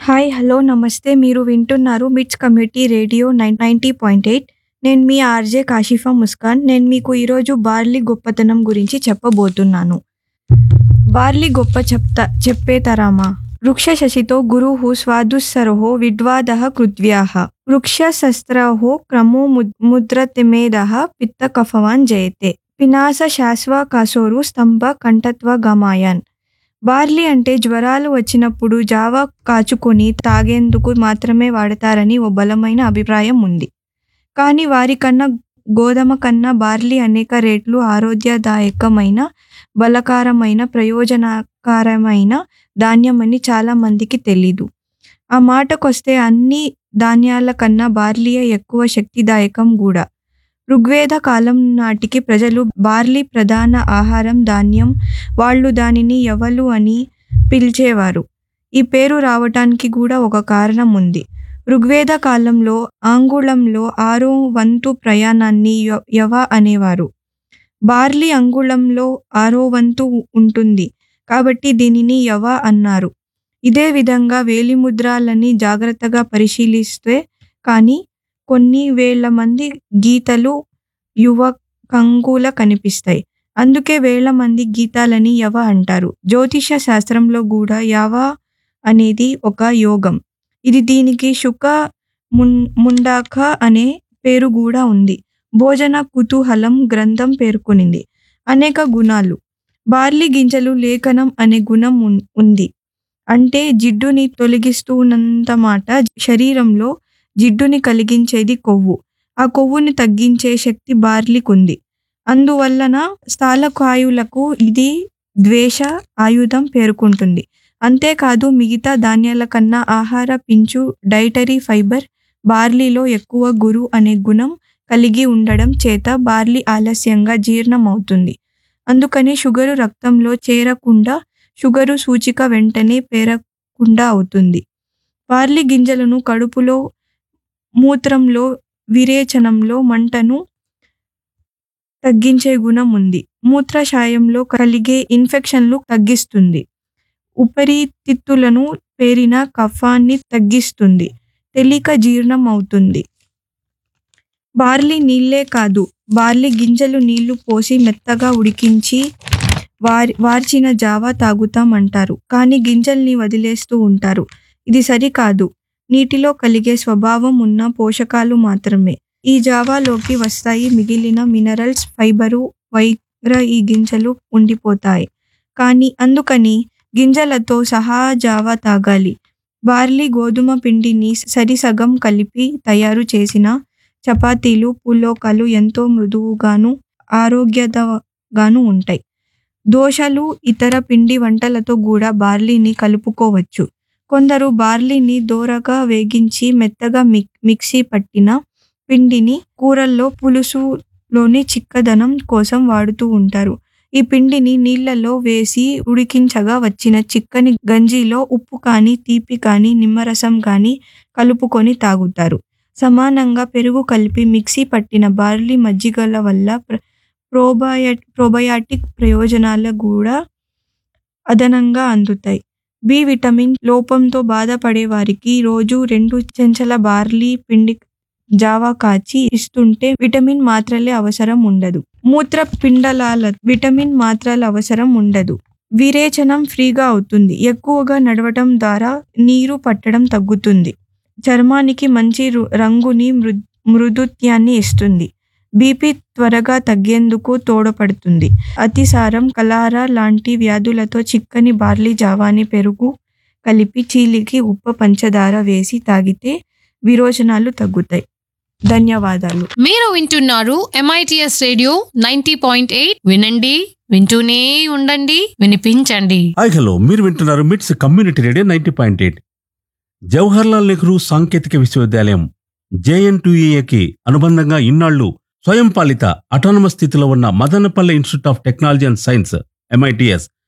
hi hello నమస్తే మీరు వింటున్నారు MITS community radio nine ninety point eight నేను మీ ఆర్జే కాషిఫా ముస్కాన్ నేను మీకు ఈరోజు బార్లీ గొప్పతనం గురించి చెప్పబోతున్నాను బార్లీ గొప్ప చెప్తా చెప్పే తరామా వృక్ష శశితో గురుః స్వాదుస్సరో విద్వాదః కృత్వ్యాః వృక్ష శస్త్రహో క్రమో ముద్- ముద్రతిమేదః పిత్త కఫవాన్ జయతే పినాస శాశ్వ కాసోరు స్తంభ కంఠత్వ గమాయన్ బార్లీ అంటే జ్వరాలు వచ్చినప్పుడు జావా కాచుకొని తాగేందుకు మాత్రమే వాడతారని ఓ బలమైన అభిప్రాయం ఉంది కానీ వారికన్నా గోధుమ కన్నా బార్లీ అనేక రేట్లు ఆరోగ్యదాయకమైన బలకారమైన ప్రయోజనకరమైన ధాన్యమని చాలా మందికి తెలీదు ఆ మాటకొస్తే అన్ని ధాన్యాల కన్నా బార్లీయే ఎక్కువ శక్తిదాయకం కూడా ఋగ్వేద కాలం నాటికి ప్రజలు బార్లీ ప్రధాన ఆహారం ధాన్యం వాళ్ళు దానిని ఎవలు అని పిలిచేవారు ఈ పేరు రావటానికి కూడా ఒక కారణం ఉంది ఋగ్వేద కాలంలో ఆంగుళంలో ఆరో వంతు ప్రయాణాన్ని య- యవ అనేవారు బార్లీ అంగుళంలో ఆరో వంతు ఉంటుంది కాబట్టి దీనిని యవ అన్నారు ఇదే విధంగా వేలిముద్రాలని జాగ్రత్తగా పరిశీలిస్తే కానీ కొన్ని వేల మంది గీతలు యువకంగుల కనిపిస్తాయి అందుకే వేల మంది గీతాలని యవ అంటారు జ్యోతిష శాస్త్రంలో కూడా యవ అనేది ఒక యోగం ఇది దీనికి శుక మున్ ముండాక అనే పేరు కూడా ఉంది భోజన కుతూహలం గ్రంథం పేర్కొనింది అనేక గుణాలు బార్లీ గింజలు లేఖనం అనే గుణం ఉన్- ఉంది అంటే జిడ్డుని తొలగిస్తున్నంత మాట శరీరంలో జిడ్డుని కలిగించేది కొవ్వు ఆ కొవ్వుని తగ్గించే శక్తి బార్లీకుంది అందువలన స్థాలకాయులకు ఇది ద్వేష ఆయుధం పేర్కొంటుంది అంతేకాదు మిగతా ధాన్యాల కన్నా ఆహార పించు డైటరీ ఫైబర్ బార్లీలో ఎక్కువ గురు అనే గుణం కలిగి ఉండడం చేత బార్లీ ఆలస్యంగా జీర్ణం అవుతుంది అందుకని షుగరు రక్తంలో చేరకుండా షుగరు సూచిక వెంటనే పేరకుండా అవుతుంది బార్లీ గింజలను కడుపులో మూత్రంలో విరేచనంలో మంటను తగ్గించే గుణం ఉంది మూత్రశాయంలో కలిగే ఇన్ఫెక్షన్లు తగ్గిస్తుంది ఉపరితిత్తులను పేరిన కఫాన్ని తగ్గిస్తుంది తేలిక జీర్ణం అవుతుంది బార్లీ నీళ్ళే కాదు బార్లీ గింజలు నీళ్లు పోసి మెత్తగా ఉడికించి వారి వార్చిన జావా తాగుతాం అంటారు కానీ గింజల్ని వదిలేస్తూ ఉంటారు ఇది సరికాదు నీటిలో కలిగే స్వభావం ఉన్న పోషకాలు మాత్రమే ఈ జావాలోకి వస్తాయి మిగిలిన మినరల్స్ ఫైబరు వైగ్ర ఈ గింజలు ఉండిపోతాయి కానీ అందుకని గింజలతో సహా జావా తాగాలి బార్లీ గోధుమ పిండిని సరిసగం కలిపి తయారు చేసిన చపాతీలు పుల్లోకాలు ఎంతో మృదువుగాను ఆరోగ్యదగాను ఉంటాయి దోశలు ఇతర పిండి వంటలతో కూడా బార్లీని కలుపుకోవచ్చు కొందరు బార్లీని దోరగా వేగించి మెత్తగా మిక్ మిక్సీ పట్టిన పిండిని కూరల్లో పులుసులోని చిక్కదనం కోసం వాడుతూ ఉంటారు ఈ పిండిని నీళ్ళలో వేసి ఉడికించగా వచ్చిన చిక్కని గంజిలో ఉప్పు కానీ తీపి కానీ నిమ్మరసం కానీ కలుపుకొని తాగుతారు సమానంగా పెరుగు కలిపి మిక్సీ పట్టిన బార్లీ మజ్జిగల వల్ల ప్ర- ప్రోబయ ప్రోబయాటిక్ ప్రయోజనాలు కూడా అదనంగా అందుతాయి బి విటమిన్ లోపంతో బాధపడే వారికి రోజు రెండు చెంచాల బార్లీ పిండి జావా కాచి ఇస్తుంటే విటమిన్ మాత్రలే అవసరం ఉండదు మూత్రపిండలాల విటమిన్ మాత్రల అవసరం ఉండదు విరేచనం ఫ్రీగా అవుతుంది ఎక్కువగా నడవటం ద్వారా నీరు పట్టడం తగ్గుతుంది చర్మానికి మంచి రు- రంగుని మృ మృదుత్యాన్ని ఇస్తుంది బీపీ త్వరగా తగ్గేందుకు తోడ్పడుతుంది అతిసారం కలారా లాంటి వ్యాధులతో చిక్కని బార్లీ జావాని పెరుగు కలిపి చీలికి ఉప్పు పంచదార వేసి తాగితే విరోచనాలు తగ్గుతాయి ధన్యవాదాలు మీరు వింటున్నారు MITS radio ninety point eight వినండి వింటూనే ఉండండి వినిపించండి హాయ్ హలో మీరు వింటున్నారు MITS community radio ninety point eight Jawaharlal Nehru సాంకేతిక విశ్వవిద్యాలయం జేఎన్టీఏకి అనుబంధంగా ఇన్నాళ్లు స్వయం పాలిత అటానమస్ స్థితిలో ఉన్న Madanapalle institute of technology and science MITS